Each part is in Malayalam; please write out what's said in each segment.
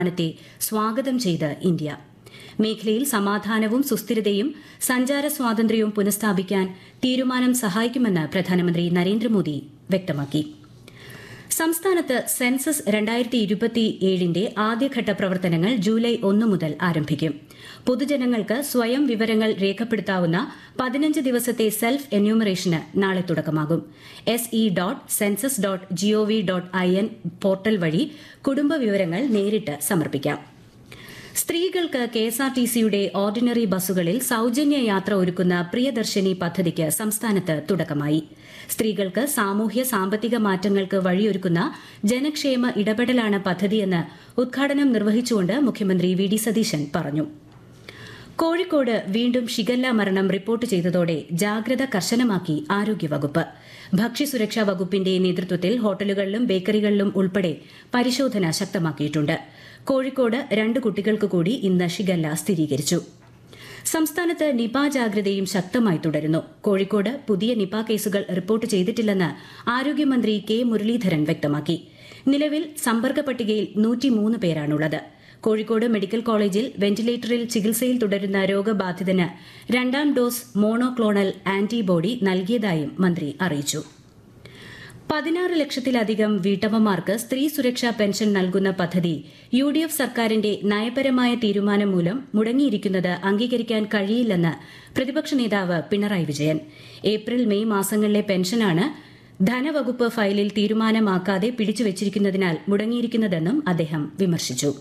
തീരുമാനത്തെ സ്വാഗതം ചെയ്ത് ഇന്ത്യ മേഖലയിൽ സമാധാനവും സുസ്ഥിരതയും സഞ്ചാര സ്വാതന്ത്ര്യവും പുനഃസ്ഥാപിക്കാൻ തീരുമാനം സഹായിക്കുമെന്ന് പ്രധാനമന്ത്രി നരേന്ദ്രമോദി വ്യക്തമാക്കി സംസ്ഥാനത്ത് സെൻസസ് രണ്ടായിരത്തി ഇരുപത്തിയേഴിന്റെ ആദ്യഘട്ട പ്രവർത്തനങ്ങൾ ജൂലൈ ഒന്ന് മുതൽ ആരംഭിക്കും പൊതുജനങ്ങൾക്ക് സ്വയം വിവരങ്ങൾ രേഖപ്പെടുത്താവുന്ന പതിനഞ്ച് ദിവസത്തെ സെൽഫ് എന്യൂമറേഷന് നാളെ തുടക്കമാകും S E dot census dot GOV dot I N portal വഴി കുടുംബ വിവരങ്ങൾ നേരിട്ട് സമർപ്പിക്കാം സ്ത്രീകൾക്ക് കെ എസ് ആർ ടി സിയുടെ ഓർഡിനറി ബസ്സുകളിൽ സൌജന്യ യാത്ര ഒരുക്കുന്ന പ്രിയദർശിനി പദ്ധതിക്ക് സംസ്ഥാനത്ത് തുടക്കമായി സ്ത്രീകൾക്ക് സാമൂഹ്യ സാമ്പത്തിക മാറ്റങ്ങൾക്ക് വഴിയൊരുക്കുന്ന ജനക്ഷേമ ഇടപെടലാണ് പദ്ധതിയെന്ന് ഉദ്ഘാടനം നിർവഹിച്ചുകൊണ്ട് മുഖ്യമന്ത്രി വി ഡി സതീശൻ പറഞ്ഞു കോഴിക്കോട് വീണ്ടും ഷിഗല്ല മരണം റിപ്പോർട്ട് ചെയ്തതോടെ ജാഗ്രത കർശനമാക്കി ആരോഗ്യവകുപ്പ് ഭക്ഷ്യസുരക്ഷാ വകുപ്പിന്റെ നേതൃത്വത്തിൽ ഹോട്ടലുകളിലും ബേക്കറികളിലും ഉൾപ്പെടെ പരിശോധന ശക്തമാക്കിയിട്ടുണ്ട് കോഴിക്കോട് രണ്ട് കുട്ടികൾക്ക് കൂടി ഇന്ന് ഷിഗല്ല സ്ഥിരീകരിച്ചു സംസ്ഥാനത്ത് നിപ ജാഗ്രതയും ശക്തമായി തുടരുന്നു കോഴിക്കോട് പുതിയ നിപ കേസുകൾ റിപ്പോർട്ട് ചെയ്തിട്ടില്ലെന്ന് ആരോഗ്യമന്ത്രി കെ മുരളീധരൻ വ്യക്തമാക്കി നിലവിൽ സമ്പർക്ക പട്ടികയിൽ നൂറ്റിമൂന്ന് പേരാണുള്ളത് കോഴിക്കോട് മെഡിക്കൽ കോളേജിൽ വെന്റിലേറ്ററിൽ ചികിത്സയിൽ തുടരുന്ന രോഗബാധിതന് രണ്ടാം ഡോസ് മോണോക്ലോണൽ ആന്റിബോഡി നൽകിയതായും മന്ത്രി അറിയിച്ചു പതിനാറ് ലക്ഷത്തിലധികം വീട്ടമ്മമാർക്ക് സ്ത്രീ സുരക്ഷാ പെൻഷൻ നൽകുന്ന പദ്ധതി യു ഡി എഫ് സർക്കാരിന്റെ നയപരമായ തീരുമാനം മൂലം മുടങ്ങിയിരിക്കുന്നത് അംഗീകരിക്കാൻ കഴിയില്ലെന്ന് പ്രതിപക്ഷ നേതാവ് പിണറായി വിജയൻ ഏപ്രിൽ മെയ് മാസങ്ങളിലെ പെൻഷനാണ് ധനവകുപ്പ് ഫയലിൽ തീരുമാനമാക്കാതെ പിടിച്ചുവച്ചിരിക്കുന്നതിനാൽ മുടങ്ങിയിരിക്കുന്നതെന്നും അദ്ദേഹം വിമർശിച്ചു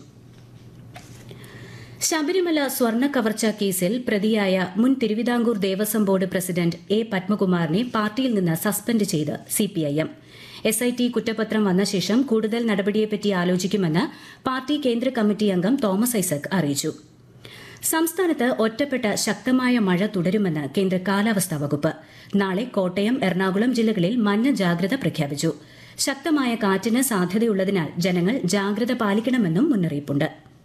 ശബരിമല സ്വർണ്ണ കവർച്ച കേസിൽ പ്രതിയായ മുൻ Thiruvithamkoor Devaswom board president A പത്മകുമാറിനെ പാർട്ടിയിൽ നിന്ന് സസ്പെൻഡ് ചെയ്ത് സിപിഐഎം എസ് ഐ ടി കുറ്റപത്രം വന്ന ശേഷം കൂടുതൽ നടപടിയെപ്പറ്റി ആലോചിക്കുമെന്ന് പാർട്ടി കേന്ദ്ര കമ്മിറ്റി അംഗം തോമസ് ഐസക് അറിയിച്ചു സംസ്ഥാനത്ത് ഒറ്റപ്പെട്ട ശക്തമായ മഴ തുടരുമെന്ന് കേന്ദ്ര കാലാവസ്ഥാ വകുപ്പ് നാളെ കോട്ടയം എറണാകുളം ജില്ലകളിൽ മഞ്ഞ ജാഗ്രത പ്രഖ്യാപിച്ചു ശക്തമായ കാറ്റിന് സാധ്യതയുള്ളതിനാൽ ജനങ്ങൾ ജാഗ്രത പാലിക്കണമെന്നും മുന്നറിയിപ്പുണ്ട്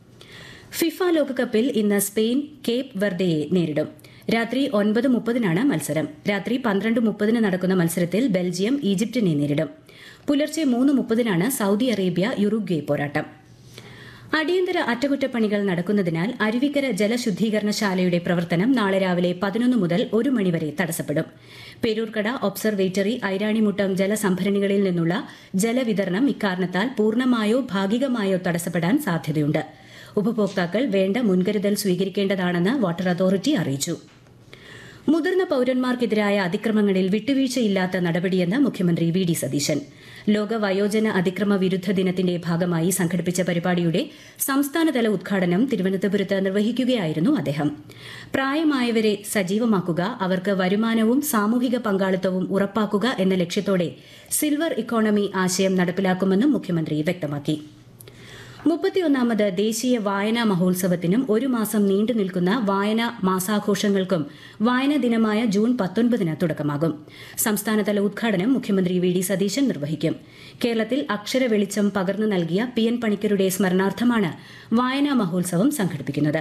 ഫിഫ ലോകകപ്പിൽ ഇന്ന് സ്പെയിൻ കേപ്പ് വെർഡയെ നേരിടും രാത്രി ഒൻപത് മുപ്പതിനാണ് മത്സരം രാത്രി പന്ത്രണ്ട് മുപ്പതിന് നടക്കുന്ന മത്സരത്തിൽ ബെൽജിയം ഈജിപ്തിനെ നേരിടും പുലർച്ചെ മൂന്ന് മുപ്പതിനാണ് സൌദി അറേബ്യ യുറുഗ്വേ പോരാട്ടം അടിയന്തര അറ്റകുറ്റപ്പണികൾ നടക്കുന്നതിനാൽ അരുവിക്കര ജലശുദ്ധീകരണശാലയുടെ പ്രവർത്തനം നാളെ രാവിലെ പതിനൊന്ന് മുതൽ ഒരു മണിവരെ തടസ്സപ്പെടും പേരൂർക്കട ഒബ്സർവേറ്ററി ഐരാണിമുട്ടം ജലസംഭരണികളിൽ നിന്നുള്ള ജലവിതരണം ഇക്കാരണത്താൽ പൂർണ്ണമായോ ഭാഗികമായോ തടസ്സപ്പെടാൻ സാധ്യതയുണ്ട് ഉപഭോക്താക്കൾ വേണ്ട മുൻകരുതൽ സ്വീകരിക്കേണ്ടതാണെന്ന് വാട്ടർ അതോറിറ്റി അറിയിച്ചു മുതിർന്ന പൌരന്മാർക്കെതിരായ അതിക്രമങ്ങളിൽ വിട്ടുവീഴ്ചയില്ലാത്ത നടപടിയെന്ന് മുഖ്യമന്ത്രി വി ഡി സതീശൻ ലോക വയോജന അതിക്രമ വിരുദ്ധ ദിനത്തിന്റെ ഭാഗമായി സംഘടിപ്പിച്ച പരിപാടിയുടെ സംസ്ഥാനതല ഉദ്ഘാടനം തിരുവനന്തപുരത്ത് നിർവഹിക്കുകയായിരുന്നു അദ്ദേഹം പ്രായമായവരെ സജീവമാക്കുക അവർക്ക് വരുമാനവും സാമൂഹിക പങ്കാളിത്തവും ഉറപ്പാക്കുക എന്ന ലക്ഷ്യത്തോടെ സിൽവർ ഇക്കോണമി ആശയം നടപ്പിലാക്കുമെന്നും മുഖ്യമന്ത്രി വ്യക്തമാക്കി മുപ്പത്തിയൊന്നാമത് ദേശീയ വായനാ മഹോത്സവത്തിനും ഒരു മാസം നീണ്ടു നിൽക്കുന്ന വായനാ മാസാഘോഷങ്ങൾക്കും വായനാ ദിനമായ ജൂൺ പത്തൊൻപതിന് തുടക്കമാകും സംസ്ഥാനതല ഉദ്ഘാടനം മുഖ്യമന്ത്രി വി ഡി സതീശൻ നിർവഹിക്കും കേരളത്തിൽ അക്ഷര വെളിച്ചം പകർന്നു നൽകിയ പി എൻ പണിക്കരുടെ സ്മരണാർത്ഥമാണ് വായനാ മഹോത്സവം സംഘടിപ്പിക്കുന്നത്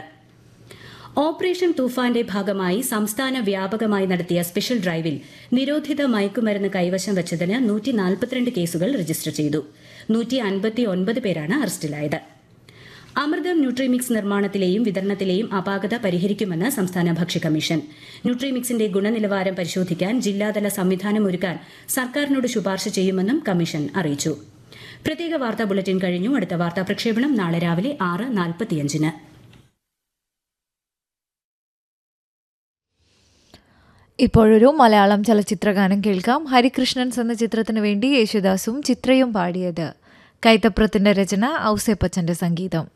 ഓപ്പറേഷൻ തൂഫാന്റെ ഭാഗമായി സംസ്ഥാന വ്യാപകമായി നടത്തിയ സ്പെഷ്യൽ ഡ്രൈവിൽ നിരോധിത മയക്കുമരുന്ന് കൈവശം വച്ചതിന് നൂറ്റി നാൽപ്പത്തിരണ്ട് കേസുകൾ രജിസ്റ്റർ ചെയ്തു നൂറ്റി അൻപത്തി ഒൻപത് പേരാണ് അറസ്റ്റിലായത് അമൃതം ന്യൂട്രിമിക്സ് നിർമ്മാണത്തിലെയും വിതരണത്തിലെയും അപാകത പരിഹരിക്കുമെന്ന് സംസ്ഥാന ഭക്ഷ്യ കമ്മീഷൻ ന്യൂട്രിമിക്സിന്റെ ഗുണനിലവാരം പരിശോധിക്കാൻ ജില്ലാതല സംവിധാനമൊരുക്കാൻ സർക്കാരിനോട് ശുപാർശ ചെയ്യുമെന്നും കമ്മീഷൻ അറിയിച്ചു പ്രത്യേക വാർത്താ ബുള്ളറ്റിൻ കഴിഞ്ഞു അടുത്ത വാർത്താ പ്രക്ഷേപണം നാളെ രാവിലെ ആറ് നാൽപ്പത്തിയഞ്ചിന് ഇപ്പോഴൊരു മലയാളം ചലച്ചിത്രഗാനം കേൾക്കാം ഹരികൃഷ്ണൻസ് എന്ന ചിത്രത്തിനു വേണ്ടി യേശുദാസും ചിത്രയും പാടിയത് കൈത്തപ്രത്തിന്റെ രചന ഔസേപ്പച്ചന്റെ സംഗീതം